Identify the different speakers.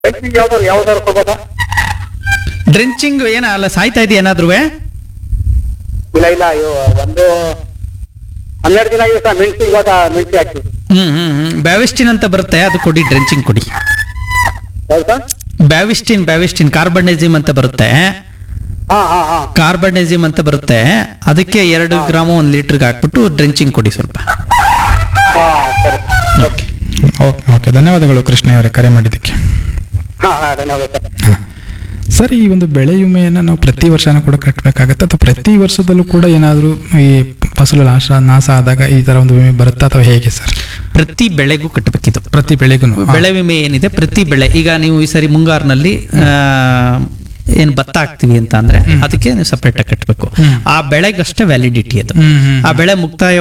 Speaker 1: ರೈತರಿಗೆ ಯಾವ್ದಾರು ಯಾವ್ದಾರು ಕೊಡ್ಬೋದಾ
Speaker 2: ಡ್ರೆಂಚಿಂಗ್ ಏನ ಅಲ್ಲ ಸಾಯ್ತಾ ಇದೆಯಾ ಏನಾದ್ರೂ
Speaker 1: ಇಲ್ಲ ಇಲ್ಲ ಅಯ್ಯೋ ಒಂದು ಹನ್ನೆರಡು ದಿನ ಆಗಿದೆ ಸರ್ ಮೆಣಸಿ ಇವಾಗ ಮೆಣಸಿ ಹಾಕ್ತೀವಿ
Speaker 2: ಹ್ಮ್ ಹ್ಮ್ ಹ್ಮ್ ಬ್ಯಾವಿಸ್ಟಿನ್ ಅಂತ ಬರುತ್ತೆ ಅದು ಕೊಡಿ ಡ್ರೆಂಚಿಂಗ್ ಕೊಡಿ
Speaker 1: ಹೌದು ಸರ್
Speaker 2: ಬ್ಯಾವಿಸ್ಟಿನ್ ಬ್ಯಾವಿಸ್ಟಿನ್ ಕಾರ್ಬನ್ಡೈಸಿಮ್ ಅಂತ ಬರುತ್ತೆ
Speaker 1: ಹಾ ಹಾ ಹಾ
Speaker 2: ಕಾರ್ಬನ್ಡೈಸಿಮ್ ಅಂತ ಬರುತ್ತೆ ಅದಕ್ಕೆ ಎರಡು ಗ್ರಾಮ್ ಒಂದ್ ಲೀಟರ್ಗೆ ಹಾಕ್ಬಿಟ್ಟು ಡ್ರೆಂಚಿಂಗ್ ಕೊಡಿ ಸ್ವಲ್ಪ
Speaker 1: ಹಾ ಸರಿ
Speaker 3: ಓಕೆ ಓಕೆ ಧನ್ಯವಾದಗಳು ಕೃಷ್ಣ ಅವರೇ ಕರೆ ಮಾಡಿದ್ದಕ್ಕೆ
Speaker 1: ಹಾ ಹಾ ಧನ್ಯವಾದ ಸರ್
Speaker 3: ಸರ್ ಈ ಒಂದು ಬೆಳೆ ವಿಮೆಯನ್ನು ನಾವು ಪ್ರತಿ ವರ್ಷನೂ ಕೂಡ ಕಟ್ಟಬೇಕಾಗತ್ತೆ ಅಥವಾ ಪ್ರತಿ ವರ್ಷದಲ್ಲೂ ಕೂಡ ಏನಾದರೂ ಈ ಫಸಲು ನಾಶ ನಾಶ ಆದಾಗ ಈ ತರ ಒಂದು ವಿಮೆ ಬರುತ್ತಾ ಅಥವಾ ಹೇಗೆ ಸರ್
Speaker 2: ಪ್ರತಿ ಬೆಳೆಗೂ ಕಟ್ಟಬೇಕಿದು
Speaker 3: ಪ್ರತಿ ಬೆಳೆಗೂ
Speaker 2: ಬೆಳೆ ವಿಮೆ ಏನಿದೆ ಪ್ರತಿ ಬೆಳೆ ಈಗ ನೀವು ಈ ಸರಿ ಮುಂಗಾರಿನಲ್ಲಿ ಆ, ಏನ್ ಭತ್ತ ಹಾಕ್ತಿವಿ ಅಂತ ಅಂದ್ರೆ ಅದಕ್ಕೆ ನೀವು ಸಪರೇಟ್ ಆಗಿ ಕಟ್ಟಬೇಕು ಆ ಬೆಳೆಗಷ್ಟೇ ವ್ಯಾಲಿಡಿಟಿ ಅದು
Speaker 3: ಹ್ಮ್, ಹ್ಮ್.
Speaker 2: ಆ ಬೆಳೆ ಮುಕ್ತಾಯ